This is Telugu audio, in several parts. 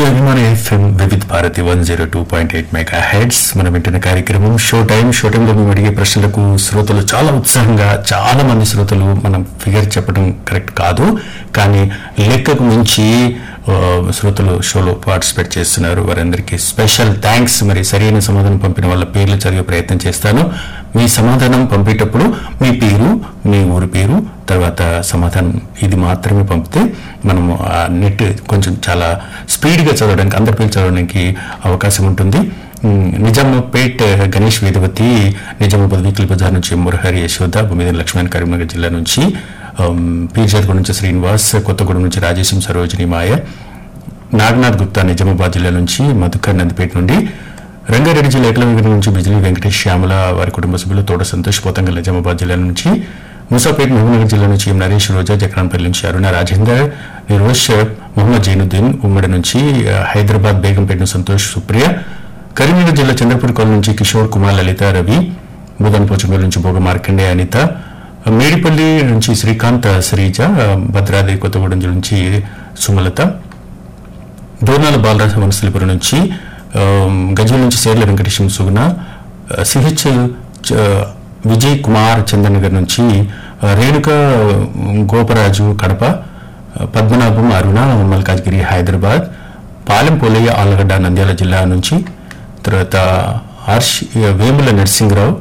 మీ అభిమాన F M Vividh Bharati one zero two point eight mega heads మనం వింటున్న కార్యక్రమం షో టైం షో టైంలో మేము అడిగే ప్రశ్నలకు శ్రోతలు చాలా ఉత్సాహంగా చాలా మంది శ్రోతలు మనం ఫిగర్ చెప్పడం కరెక్ట్ కాదు కానీ లెక్కకు మించి ఆ, శ్రోతలు షోలో పార్టిసిపేట్ చేస్తున్నారు వారందరికీ స్పెషల్ థ్యాంక్స్ మరి సరైన సమాధానం పంపిన వాళ్ళ పేర్లు చదివే ప్రయత్నం చేస్తాను మీ సమాధానం పంపేటప్పుడు మీ పేరు మీ ఊరి పేరు తర్వాత సమాధానం ఇది మాత్రమే పంపితే మనము ఆ నెట్ కొంచెం చాలా స్పీడ్గా చదవడానికి అందరి పేరు చదవడానికి అవకాశం ఉంటుంది ఉమ్, నిజామాపేట్ గణేష్ వేదవతి నిజామాబాద్ వీక్లీ బజార్ నుంచి మురహరి యశోద భూమిదిన లక్ష్మణ్ కరీంనగర్ జిల్లా నుంచి ఉమ్, పీర్జాద్గూడ నుంచి శ్రీనివాస్ కొత్తగూడెం నుంచి రాజేశం సరోజిని మాయ నాగనాథ్ గుప్తా నిజామాబాద్ జిల్లా నుంచి మధుకర్ నందిపేట నుండి రంగారెడ్డి జిల్లా ఏకలవ్య నుంచి బిజిలీ వెంకటేష్ శ్యామల వారి కుటుంబ సభ్యులు తోట సంతోష్ పోతంగల్ నిజామాబాద్ జిల్లా నుంచి ముసాపేట్ మహబూబ్నగర్ జిల్లా నుంచి ఎం నరేష్ రోజా జక్రాన్పల్లి నుంచి అరుణ రాజేందర్ నిరోష్ మొహమ్మద్ జైనుద్దీన్ ఉమ్మడి నుంచి ఆ, హైదరాబాద్ బేగంపేట నుంచి సంతోష్ సుప్రియ కరీంనగర్ జిల్లా చంద్రపూర్ కాలనీ నుంచి కిషోర్ కుమార్ లలిత రవి బుధన్ పోచంగల్ నుంచి భోగ మార్కండే అనిత మేడిపల్లి నుంచి శ్రీకాంత్ శ్రీజ భద్రాద్రి కొత్తగూడెం జిల్లా నుంచి సుమలత దోర్నాల బాలరాజ వనస్థలిపురం నుంచి ఆమ్, గజ్వెల నుంచి సేర్ల వెంకటేశం సుగుణ ఆ, సిహెచ్ చ- విజయ్ కుమార్ చందనగర్ నుంచి ఆ, రేణుక గోపరాజు కడప ఆ, పద్మనాభం అరుణ మల్కాజ్గిరి హైదరాబాద్ పాలెం పోలయ్య ఆలగడ్డ నంద్యాల జిల్లా నుంచి తర్వాత హర్ష్ వేముల నరసింహరావు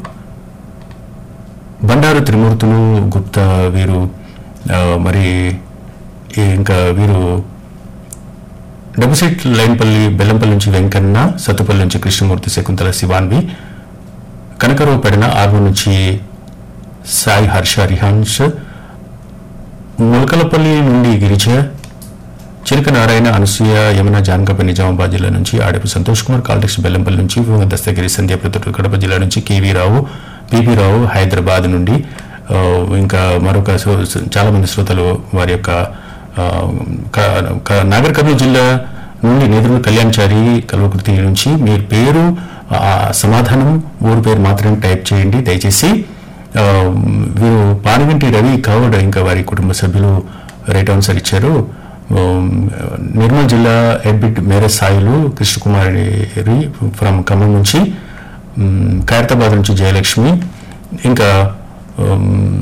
బండారు త్రిమూర్తులు గుప్తా వీరు ఆ, మరి ఇంకా వీరు డబుసెట్ లైన్పల్లి బెల్లంపల్లి నుంచి వెంకన్న సత్తుపల్లి నుంచి కృష్ణమూర్తి శకుంతల శివాన్వి కనకరావు పెడన ఆర్మూర్ నుంచి సాయి హర్ష రిహాన్స్ ములకలపల్లి నుండి గిరిజ చిలక నారాయణ అనసూయ యమున జానకపై నిజామాబాద్ జిల్లా నుంచి ఆడపు సంతోష్ కుమార్ కాల్టెక్స్ బెల్లంపల్లి నుంచి దస్తగిరి సంధ్య ప్రతుడు కడప జిల్లా నుంచి కేవీ రావు పిపి రావు హైదరాబాద్ నుండి ఆ, ఇంకా మరొక శ్రో- చాలా మంది శ్రోతలు వారి యొక్క ఆ, క- క- నాగర్ కర్నూలు జిల్లా నుండి నేదురు కళ్యాణ్చారి కల్వకృతి నుంచి మీ పేరు ఆ, సమాధానం ఊరు పేరు మాత్రమే టైప్ చేయండి దయచేసి ఆ, వీరు పానుగంటి రవి కౌడ్ ఇంకా వారి కుటుంబ సభ్యులు రైట్ ఆన్సర్ ఇచ్చారు ఉమ్, నిర్మల్ జిల్లా ఎడ్బిట్ మేర సాయిలు కృష్ణకుమారి ఫ్రమ్ ఖమ్మం నుంచి ఉమ్, ఖైరతాబాద్ నుంచి జయలక్ష్మి ఇంకా ఉమ్,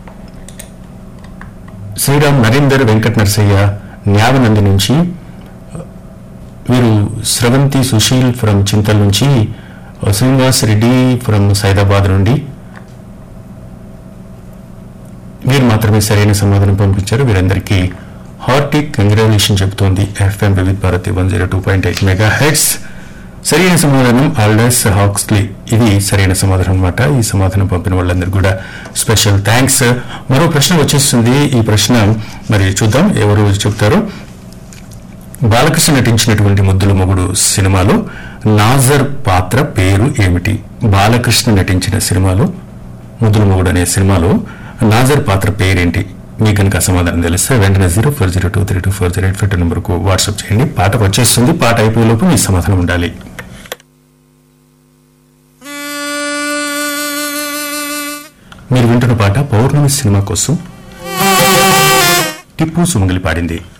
శ్రీరామ్ నరేందర్ వెంకట నరసయ్య న్యావనంది నుంచి వీరు స్రవంతి సుశీల్ ఫ్రమ్ చింతల్ నుంచి శ్రీనివాస్ రెడ్డి ఫ్రమ్ సైదాబాద్ నుండి వీరు మాత్రమే సరైన సమాధానం పంపించారు వీరందరికీ హార్టిక్ కంగ్రాచులేషన్ చెబుతోంది F M Vividh Bharati one zero two point eight mega heads సరైన సమాధానం ఆల్డర్స్ హాక్స్లీ ఇది సరైన సమాధానం అన్నమాట ఈ సమాధానం పంపిన వాళ్ళందరూ కూడా స్పెషల్ థ్యాంక్స్ మరో ప్రశ్న వచ్చేస్తుంది ఈ ప్రశ్న మరి చూద్దాం ఎవరు చెప్తారు బాలకృష్ణ నటించినటువంటి ముద్దుల మొగుడు సినిమాలో నాజర్ పాత్ర పేరు ఏమిటి బాలకృష్ణ నటించిన సినిమాలో ముద్దుల మొగుడు అనే సినిమాలో నాజర్ పాత్ర పేరేంటి మీకు కనుక సమాధానం తెలిస్తే వెంటనే zero four zero two three two four zero eight five two నెంబర్కు వాట్సాప్ చేయండి పాట వచ్చేస్తుంది పాట అయిపోయేలోపు మీ సమాధానం ఉండాలి మీరు వింటున్న పాట పౌర్ణమి సినిమా కోసం టిప్పు సుమంగలి పాడింది